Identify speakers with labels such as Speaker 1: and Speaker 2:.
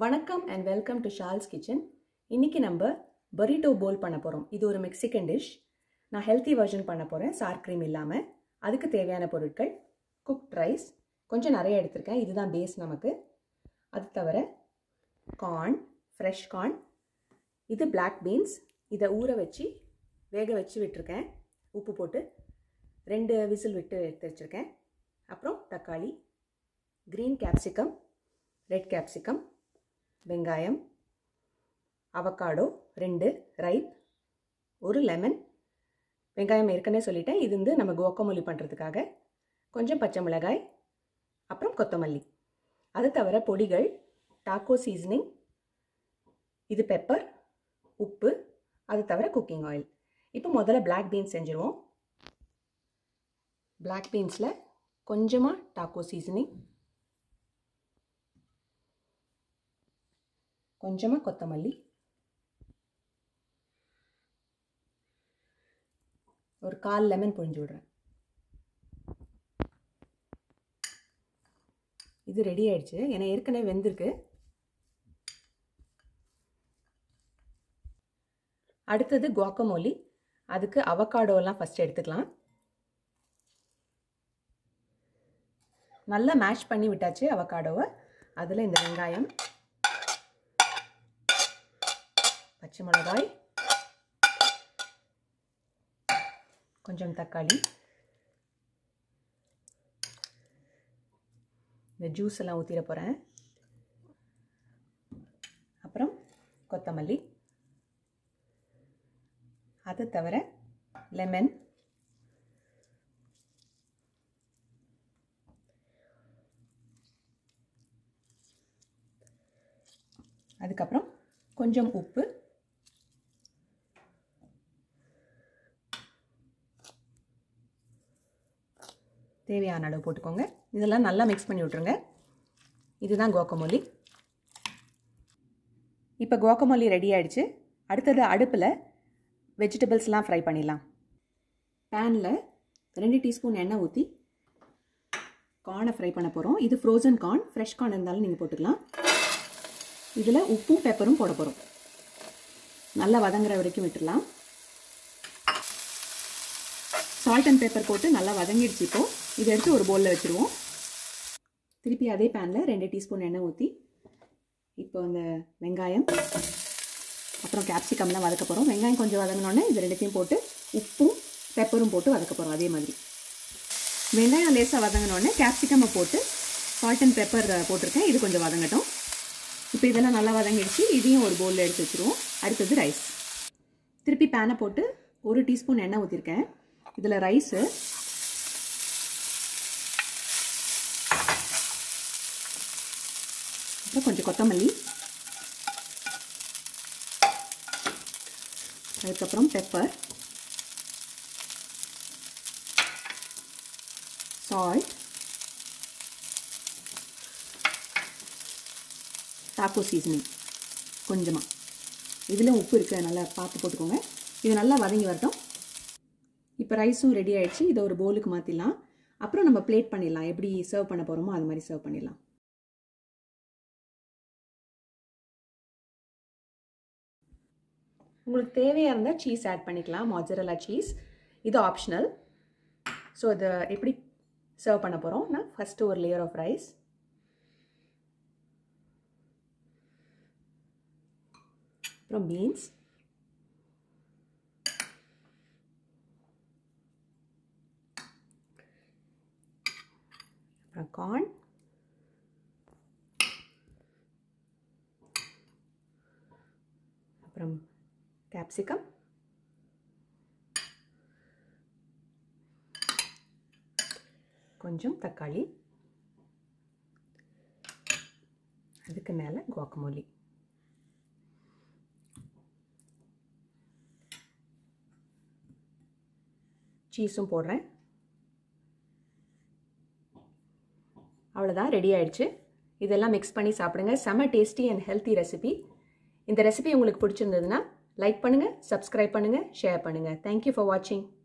Speaker 1: வணக்கம் and welcome to Shal's kitchen இன்னைக்கு நம்ம பரிட்டோ போல் பண்ண போகிறோம் இது ஒரு மெக்சிகன் டிஷ் நான் ஹெல்த்தி வெர்ஷன் பண்ண போகிறேன் சார் க்ரீம் இல்லாமல் அதுக்கு தேவையான பொருட்கள் குக்ட் ரைஸ் கொஞ்சம் நிறைய எடுத்திருக்கேன் இதுதான் பேஸ் நமக்கு அது தவிர கார்ன் ஃப்ரெஷ் கார்ன் இது பிளாக் பீன்ஸ் இதை ஊற வச்சு வேக வச்சு விட்டுருக்கேன் உப்பு போட்டு ரெண்டு விசில் விட்டு எடுத்து வச்சுருக்கேன் அப்புறம் தக்காளி க்ரீன் கேப்சிகம் ரெட் கேப்சிகம் வெங்காயம் அவக்காடோ ரெண்டு ரைப் ஒரு லெமன் வெங்காயம் ஏற்கனவே சொல்லிட்டேன் இது வந்து நம்ம கோக்கமல்லி பண்ணுறதுக்காக கொஞ்சம் பச்சை மிளகாய் அப்புறம் கொத்தமல்லி அது தவிர பொடிகள் டாக்கோ சீசனிங் இது பெப்பர் உப்பு அது தவிர குக்கிங் ஆயில் இப்போ முதல்ல பிளாக் பீன்ஸ் செஞ்சுருவோம் பிளாக் பீன்ஸில் கொஞ்சமாக டாக்கோ சீசனிங் கொஞ்சமாக கொத்தமல்லி ஒரு கால் லெமன் புழிஞ்சு விடுறேன் இது ரெடி ஆயிடுச்சு ஏன்னா ஏற்கனவே வெந்திருக்கு அடுத்தது குவாக்கமோலி அதுக்கு அவக்காடோலாம் ஃபஸ்ட் எடுத்துக்கலாம் நல்லா மேஷ் பண்ணி விட்டாச்சு அவக்காடோவை அதில் இந்த வெங்காயம் பச்சை மிளகாய் கொஞ்சம் தக்காளி இந்த ஜூஸ் எல்லாம் ஊற்றிட போகிறேன் அப்புறம் கொத்தமல்லி அது தவிர லெமன் அதுக்கப்புறம் கொஞ்சம் உப்பு தேவையான அளவு போட்டுக்கோங்க இதெல்லாம் நல்லா மிக்ஸ் பண்ணி விட்ருங்க இதுதான் கோக்கமல்லி இப்போ கோக்கமல்லி ரெடி ஆகிடுச்சு அடுத்தது அடுப்பில் வெஜிடபிள்ஸ்லாம் ஃப்ரை பண்ணிடலாம் பேனில் ரெண்டு டீஸ்பூன் எண்ணெய் ஊற்றி கார்னை ஃப்ரை பண்ண போகிறோம் இது ஃப்ரோசன் கார்ன் ஃப்ரெஷ் கார்ன் இருந்தாலும் நீங்கள் போட்டுக்கலாம் இதில் உப்பும் பெப்பரும் போட போகிறோம் நல்லா வதங்குற வரைக்கும் விட்டுடலாம் சால்ட் அண்ட் பேப்பர் போட்டு நல்லா வதங்கிடுச்சு இப்போது இதை எடுத்து ஒரு பவுலில் வச்சுருவோம் திருப்பி அதே பேனில் ரெண்டு டீஸ்பூன் எண்ணெய் ஊற்றி இப்போ இந்த வெங்காயம் அப்புறம் கேப்சிகம்லாம் வதக்க போகிறோம் வெங்காயம் கொஞ்சம் வதங்கினோடனே இது ரெண்டுத்தையும் போட்டு உப்பும் பெப்பரும் போட்டு வதக்க போகிறோம் அதே மாதிரி வெங்காயம் லேசாக வதங்கினோடனே கேப்சிகம்மை போட்டு சால்ட் அண்ட் பெப்பர் போட்டிருக்கேன் இது கொஞ்சம் வதங்கட்டும் இப்போ இதெல்லாம் நல்லா வதங்கிடுச்சு இதையும் ஒரு பவுலில் எடுத்து வச்சுருவோம் அடுத்தது ரைஸ் திருப்பி பேனை போட்டு ஒரு டீஸ்பூன் எண்ணெய் ஊற்றிருக்கேன் இதில் ரைஸு அப்புறம் கொஞ்சம் கொத்தமல்லி அதுக்கப்புறம் பெப்பர் சால்ட் டாக்கோ சீசனிங் கொஞ்சமாக இதில் உப்பு இருக்குது நல்லா பார்த்து போட்டுக்கோங்க இது நல்லா வதங்கி வரட்டும் இப்போ ரைஸும் ரெடி ஆகிடுச்சு இதை ஒரு பவுலுக்கு மாற்றிடலாம் அப்புறம் நம்ம பிளேட் பண்ணிடலாம் எப்படி சர்வ் பண்ண போகிறோமோ அது மாதிரி சர்வ் பண்ணிடலாம் உங்களுக்கு தேவையாக இருந்தால் சீஸ் ஆட் பண்ணிக்கலாம் மாஜரலா சீஸ் இது ஆப்ஷனல் ஸோ இதை எப்படி சர்வ் பண்ண போகிறோம்னா ஃபஸ்ட்டு ஒரு லேயர் ஆஃப் ரைஸ் அப்புறம் பீன்ஸ் அப்புறம் கார்ன் அப்புறம் கேப்சிகம் கொஞ்சம் தக்காளி அதுக்கு மேலே குவாக்கமோலி சீஸும் போடுறேன் அவ்வளோதான் ரெடி ஆயிடுச்சு இதெல்லாம் மிக்ஸ் பண்ணி சாப்பிடுங்க செம டேஸ்டி அண்ட் ஹெல்த்தி ரெசிபி இந்த ரெசிபி உங்களுக்கு பிடிச்சிருந்ததுன்னா லைக் பண்ணுங்கள் சப்ஸ்கிரைப் பண்ணுங்கள் ஷேர் பண்ணுங்கள் தேங்க்யூ ஃபார் வாட்சிங்